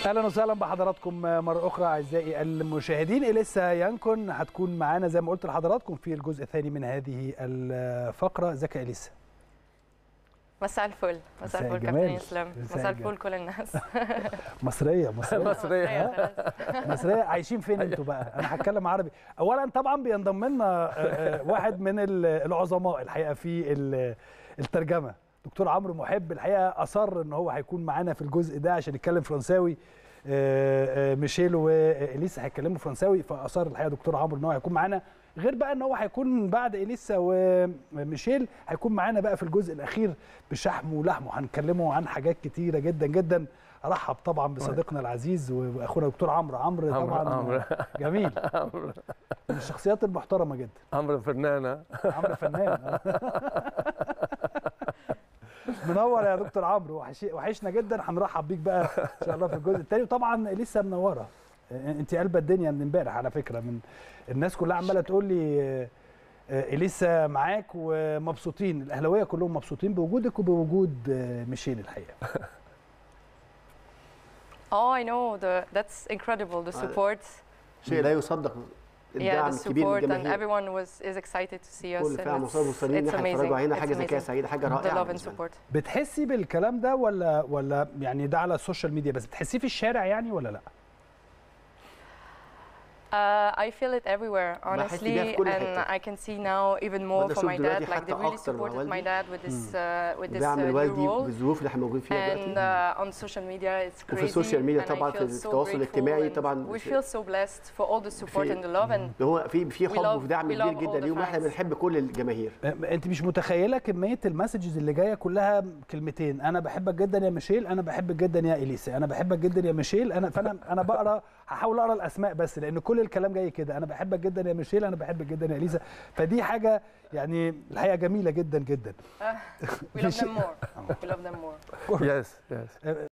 اهلا وسهلا بحضراتكم مره اخرى اعزائي المشاهدين اليسا يانكون هتكون معانا زي ما قلت لحضراتكم في الجزء الثاني من هذه الفقره ازيك يا اليسا مساء الفل مساء مساء الفل الجمال. كابتن اسلام مساء مساء الجمال. الفل كل الناس مصريه مصريه مصرية خلاص. مصريه عايشين فين انتوا بقى انا هتكلم عربي اولا طبعا بينضم لنا آه، آه، واحد من ال- العظماء الحقيقه في ال- الترجمه دكتور عمرو محب الحقيقه اصر ان هو هيكون معانا في الجزء ده عشان يتكلم فرنساوي آه، آه، ميشيل واليسا هيتكلموا فرنساوي فاصر الحقيقه دكتور عمرو ان هو هيكون معانا غير بقى ان هو هيكون بعد اليسا وميشيل هيكون معانا بقى في الجزء الاخير بشحم ولحم هنتكلموا عن حاجات كتيره جدا جدا ارحب طبعا بصديقنا العزيز واخونا دكتور عمرو عمرو عمرو- طبعا عمرو. جميل عمرو من الشخصيات المحترمه جدا عمرو فنانة عمرو فنان منور يا دكتور عمرو وحشي- وحشنا جدا هنرحب بيك بقى ان شاء الله في الجزء الثاني وطبعا لسه منوره انت قلبه الدنيا من امبارح على فكره من الناس كلها عماله تقول لي آه، آه، اليسا معاك ومبسوطين الاهلاويه كلهم مبسوطين بوجودك وبوجود آه، ميشيل الحقيقه Oh, I know. The, that's incredible. The support. شيء لا يصدق Yeah, الدعم the الكبير من support and الجماهير everyone was is excited to see us. كل and فعلا it's, مصاب مصريين it's احنا amazing. اتفرجوا علينا It's حاجه ذكيه amazing. سعيده حاجه The رائعه love and بالنسبة لنا. support. بتحسي بالكلام ده ولا ولا يعني ده على السوشيال ميديا بس بتحسيه في الشارع يعني ولا لا Uh, I feel it everywhere, بحس بيها في honestly, كل and حتة. I can see now even more وأنا for أشوف my dad. دلوقتي Like حتى they really أكتر مع supported my والدي. dad with this uh, with this uh, دعم new الوالدي role. بالظروف اللي احنا موجودين فيها And دلوقتي uh, on social media, it's crazy. وفي السوشيال ميديا and I طبعاً feel في so التواصل grateful الاجتماعي and طبعاً We في- feel so blessed for all the support في- and the love and هو في في We حب love- وفي دعم we كبير love all جدا the ليهم احنا fans. بنحب كل الجماهير انت مش متخيله كميه المسجز اللي جايه كلها كلمتين انا بحبك جدا يا ميشيل انا بحبك جدا يا اليسا انا بحبك جدا يا ميشيل انا فانا انا بقرا هحاول اقرا الاسماء بس لان كل الكلام جاي كده انا بحبك جدا يا ميشيل انا بحبك جدا يا اليسا فدي حاجه يعني الحقيقه جميله جدا جدا we love them more. We love them more. يس يس